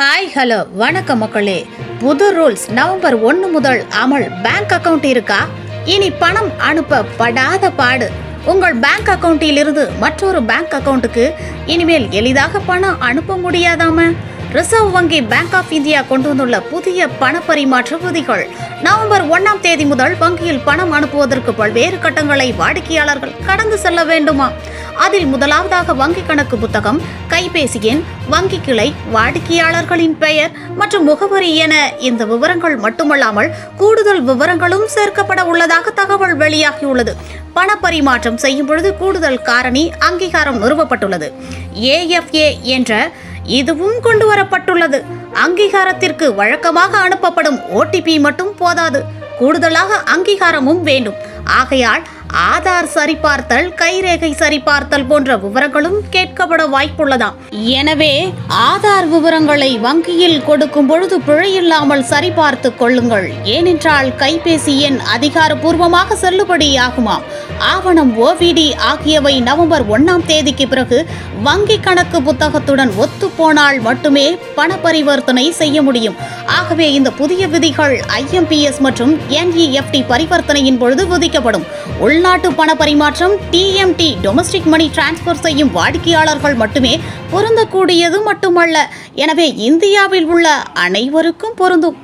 hi hello வணக்கம் மக்களே புது ரூல்ஸ் நவம்பர் ஒன்று முதல் அமல் பேங்க் அக்கவுண்ட் இருக்கா இனி பணம் அனுப்ப படாத பாடு உங்கள் பேங்க் அக்கவுண்டிலிருந்து மற்றொரு பேங்க் அக்கவுண்ட்டுக்கு இனிமேல் எளிதாக பணம் அனுப்ப முடியாதாம ரிசர்வ் வங்கி பேங்க் ஆஃப் இந்தியா கொண்டு வந்துள்ள புதிய பண பரிமாற்ற விதிகள் நவம்பர் ஒன்றாம் தேதி முதல் வங்கியில் பணம் அனுப்புவதற்கு பல்வேறு கட்டங்களை வாடிக்கையாளர்கள் கடந்து செல்ல வேண்டுமா அதில் முதலாவதாக வங்கி கணக்கு புத்தகம் கைபேசி எண் வங்கி கிளை வாடிக்கையாளர்களின் பெயர் மற்றும் முகவரி என இந்த விவரங்கள் மட்டுமல்லாமல் கூடுதல் விவரங்களும் சேர்க்கப்பட உள்ளதாக தகவல் வெளியாகியுள்ளது பண பரிமாற்றம் செய்யும் பொழுது கூடுதல் காரணி அங்கீகாரம் நிறுவப்பட்டுள்ளது ஏஎஃப்ஏ என்ற இதுவும் கொண்டு வரப்பட்டுள்ளது அங்கீகாரத்திற்கு வழக்கமாக அனுப்பப்படும் ஓடிபி மட்டும் போதாது கூடுதலாக அங்கீகாரமும் வேண்டும் ஆகையால் ஆதார் சரிபார்த்தல் கைரேகை சரிபார்த்தல் போன்ற விவரங்களும் கேட்கப்பட வாய்ப்புள்ளதாம் எனவே ஆதார் விவரங்களை வங்கியில் கொடுக்கும் பொழுது பிழையில்லாமல் சரிபார்த்து கொள்ளுங்கள் ஏனென்றால் கைபேசி எண் அதிகாரப்பூர்வமாக செல்லுபடியாகுமாம் ஆவணம் ஓவிடி ஆகியவை நவம்பர் ஒன்னாம் தேதிக்கு பிறகு வங்கி கணக்கு புத்தகத்துடன் ஒத்துப்போனால் மட்டுமே பண பரிவர்த்தனை செய்ய முடியும் ஆகவே இந்த புதிய விதிகள் ஐஎம்பிஎஸ் மற்றும் என்இஎஃப்டி பரிவர்த்தனையின் பொழுது விதிக்கப்படும் உள்நாட்டு பண பரிமாற்றம் டிஎம்டி டொமஸ்டிக் மணி டிரான்ஸ்ஃபர் செய்யும் வாடிக்கையாளர்கள் மட்டுமே பொருந்தக்கூடியது மட்டுமல்ல எனவே இந்தியாவில் உள்ள அனைவருக்கும் பொருந்தும்